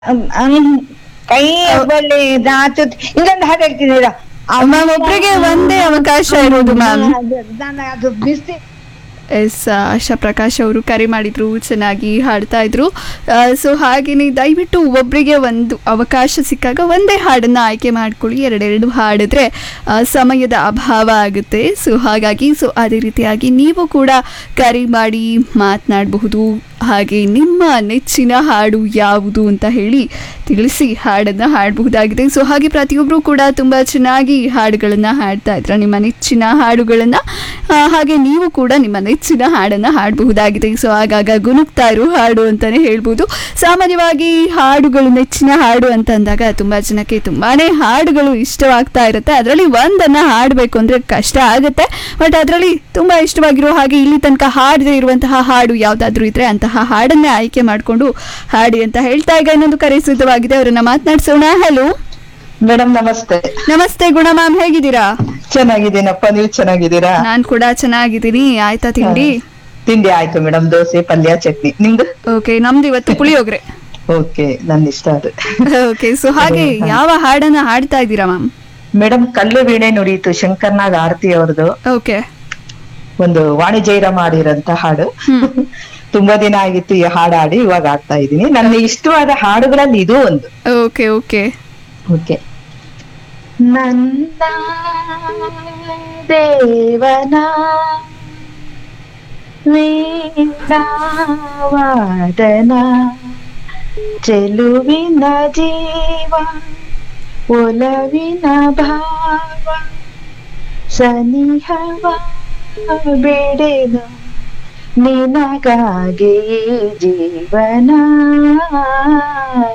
ಅಮ್, ಅಮ್, ಕೈ ಬಳ್ಳಿ ನಾಚು ಇನ್ನೊಂದು ಹಾಡು ಹೇಳ್ತಿದ್ದೀರಾ ಮ್ಯಾಮ್ ಒಬ್ರಿಗೆ ಒಂದೇ ಅವಕಾಶ ಇರೋದು ಮ್ಯಾಮ್ ನಾನು ಅದು ಬಿಸಿ ಎಸ್ ಆಶಾ ಪ್ರಕಾಶ್ ಅವರು ಕರೆ ಮಾಡಿದ್ರು ಚೆನ್ನಾಗಿ ಹಾಡ್ತಾ ಇದ್ರು ಸೊ ಹಾಗೆಯೇ ದಯವಿಟ್ಟು ಒಬ್ಬರಿಗೆ ಒಂದು ಅವಕಾಶ ಸಿಕ್ಕಾಗ ಒಂದೇ ಹಾಡನ್ನು ಆಯ್ಕೆ ಮಾಡ್ಕೊಳ್ಳಿ ಎರಡೆರಡು ಹಾಡಿದ್ರೆ ಆ, ಸಮಯದ ಅಭಾವ ಆಗುತ್ತೆ ಸೊ ಹಾಗಾಗಿ ಸೊ ಅದೇ ರೀತಿಯಾಗಿ ನೀವು ಕೂಡ ಕರೆ ಮಾಡಿ ಮಾತನಾಡಬಹುದು ಹಾಗೆ ನಿಮ್ಮ ನೆಚ್ಚಿನ ಹಾಡು ಯಾವುದು ಅಂತ ಹೇಳಿ ತಿಳಿಸಿ ಹಾಡನ್ನು ಹಾಡಬಹುದಾಗಿದೆ ಸೊ ಹಾಗೆ ಪ್ರತಿಯೊಬ್ಬರು ಕೂಡ ತುಂಬ ಚೆನ್ನಾಗಿ ಹಾಡುಗಳನ್ನು ಹಾಡ್ತಾ ಇದ್ರ ನಿಮ್ಮ ನೆಚ್ಚಿನ ಹಾಡುಗಳನ್ನು ಹಾಗೆ ನೀವು ಕೂಡ ನಿಮ್ಮ ನೆಚ್ಚಿನ ಹಾಡನ್ನು ಹಾಡಬಹುದಾಗಿದೆ ಸೊ ಆಗಾಗ ಗುನುಗ್ತಾ ಇರೋ ಹಾಡು ಅಂತಲೇ ಹೇಳ್ಬೋದು ಸಾಮಾನ್ಯವಾಗಿ ಹಾಡುಗಳು ನೆಚ್ಚಿನ ಹಾಡು ಅಂತ ಅಂದಾಗ ತುಂಬ ಜನಕ್ಕೆ ತುಂಬಾ ಹಾಡುಗಳು ಇಷ್ಟವಾಗ್ತಾ ಇರುತ್ತೆ ಅದರಲ್ಲಿ ಒಂದನ್ನು ಹಾಡಬೇಕು ಅಂದರೆ ಕಷ್ಟ ಆಗುತ್ತೆ ಬಟ್ ಅದರಲ್ಲಿ ತುಂಬ ಇಷ್ಟವಾಗಿರೋ ಹಾಗೆ ಇಲ್ಲಿ ತನಕ ಹಾಡದೇ ಇರುವಂತಹ ಹಾಡು ಯಾವುದಾದ್ರೂ ಇದ್ರೆ ಅಂತಹ ಹಾಡನ್ನೇ ಆಯ್ಕೆ ಮಾಡಿಕೊಂಡು ಹಾಡಿ ಅಂತ ಹೇಳ್ತಾ ಈಗ ಇನ್ನೊಂದು ಕರೆ ಸಿದ್ಧವಾಗಿದೆ ಅವರನ್ನ ಮಾತನಾಡಿಸೋಣ ಹಲೋ ಮೇಡಮ್ ನಮಸ್ತೆ ನಮಸ್ತೆ ಗುಣ ಮ್ಯಾಮ್ ಹೇಗಿದ್ದೀರಾ ಚೆನ್ನಾಗಿದ್ದೀನಪ್ಪ ನೀವು ಚೆನ್ನಾಗಿದ್ದೀರಾ ನಾನು ಕೂಡ ಚೆನ್ನಾಗಿದ್ದೀನಿ ಆಯ್ತಾ ತಿಂಡಿ ತಿಂಡಿ ಆಯ್ತು ಮೇಡಮ್ ದೋಸೆ ಪಲ್ಯ ಚಟ್ನಿ ನಿಮ್ದು ಓಕೆ ನಮ್ದು ಇವತ್ತು ಪುಳಿಯೋಗ್ರೆ ಓಕೆ ನನ್ ಇಷ್ಟ ಅದು ಓಕೆ ಸೊ ಹಾಗೆ ಯಾವ ಹಾಡನ್ನ ಹಾಡ್ತಾ ಇದ್ದೀರಾ ಮ್ಯಾಮ್ ಮೇಡಮ್ ಕಲ್ಲು ವೀಣೆ ನುಡಿಯಿತು ಶಂಕರ್ನಾಗ್ ಆರತಿ ಅವ್ರದ್ದು ಓಕೆ ಒಂದು ವಾಣಿಜ್ಯರ ಮಾಡಿರಂತ ಹಾಡು ಹ್ಮ್ ತುಂಬಾ ದಿನ ಆಗಿತ್ತು ಈ ಹಾಡು ಹಾಡಿ ಇವಾಗ ಆಡ್ತಾ ಇದ್ದೀನಿ ನನ್ನ ಇಷ್ಟವಾದ ಹಾಡುಗಳಲ್ಲಿ ಇದು ಒಂದು ಓಕೆ ಓಕೆ ಓಕೆ ನನ್ನ ದೇವನ ವೀಣಾವಾದನ ಚೆಲುವಿನ ಜೀವ ಒಲವಿನ ಭಾವ ಸನಿಹವ ಬಿಡೆನು ನಿನಗಾಗಿ ಈ ಜೀವನ